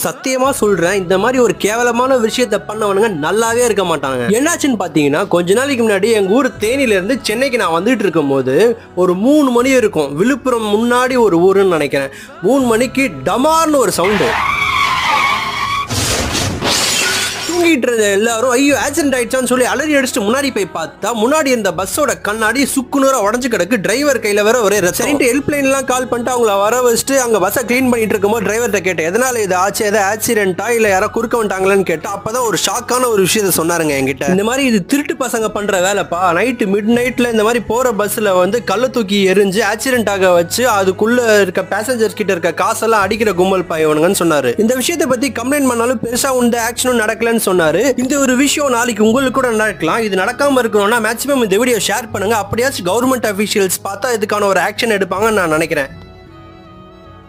சத்தியமா சொல்றேன் இந்த மாதிரி ஒரு கேவலமான விஷயத்த பண்ணவனுங்க நல்லாவே இருக்க மாட்டாங்க என்னாச்சுன்னு பாத்தீங்கன்னா கொஞ்ச நாளைக்கு முன்னாடி எங்க ஊர் தேனில இருந்து சென்னைக்கு நான் வந்துட்டு இருக்கும்போது ஒரு மூணு மணி இருக்கும் விழுப்புரம் முன்னாடி ஒரு ஊருன்னு நினைக்கிறேன் மூணு மணிக்கு டமார்னு ஒரு சவுண்டு தூங்கிட்டு இருந்த எல்லாரும் ஐயோ ஆக்சிடென்ட் ஆயிடுச்சான்னு சொல்லி அலறி அடிச்சுட்டு முன்னாடி போய் பார்த்தா முன்னாடி இருந்த பஸ்ஸோட கண்ணாடி சுக்குநூறா உடஞ்சு கிடக்கு டிரைவர் கையில வேற ஒரே சரின்ட்டு ஹெல்ப்லைன் எல்லாம் கால் பண்ணிட்டு அவங்கள வர வச்சுட்டு அங்க பஸ்ஸை க்ளீன் பண்ணிட்டு இருக்கும்போது டிரைவர்கிட்ட கேட்டேன் எதனால இது ஆச்சு ஏதாவது ஆக்சிடென்ட்டா இல்ல யாரோ குறுக்க வந்துட்டாங்களான்னு கேட்டா அப்பதான் ஒரு ஷாக்கான ஒரு விஷயத்த சொன்னாருங்க என்கிட்ட இந்த மாதிரி இது திருட்டு பசங்க பண்ற வேலைப்பா நைட்டு மிட் நைட்ல இந்த மாதிரி போற பஸ்ல வந்து கள்ள தூக்கி எரிஞ்சு ஆக்சிடென்ட் ஆக வச்சு அதுக்குள்ள இருக்க பேசஞ்சர்ஸ் கிட்ட இருக்க காசெல்லாம் அடிக்கிற கும்பல் பாயவனுங்கன்னு சொன்னாரு இந்த விஷயத்தை பத்தி கம்ப்ளைண்ட் பண்ணாலும் பெருசா உந்த ஆக்ஷனும் நடக்கலன்னு சொன்னாரு இந்த ஒரு விஷயம் நாளைக்கு உங்களுக்கு கூட நடக்கலாம் இது நடக்காம இருக்கணும்னா மேக்ஸிமம் இந்த வீடியோ ஷேர் பண்ணுங்க அப்படியாச்சும் கவர்மெண்ட் அஃபீஷியல்ஸ் பார்த்தா இதுக்கான ஒரு ஆக்ஷன் எடுப்பாங்கன்னு நான் நினைக்கிறேன்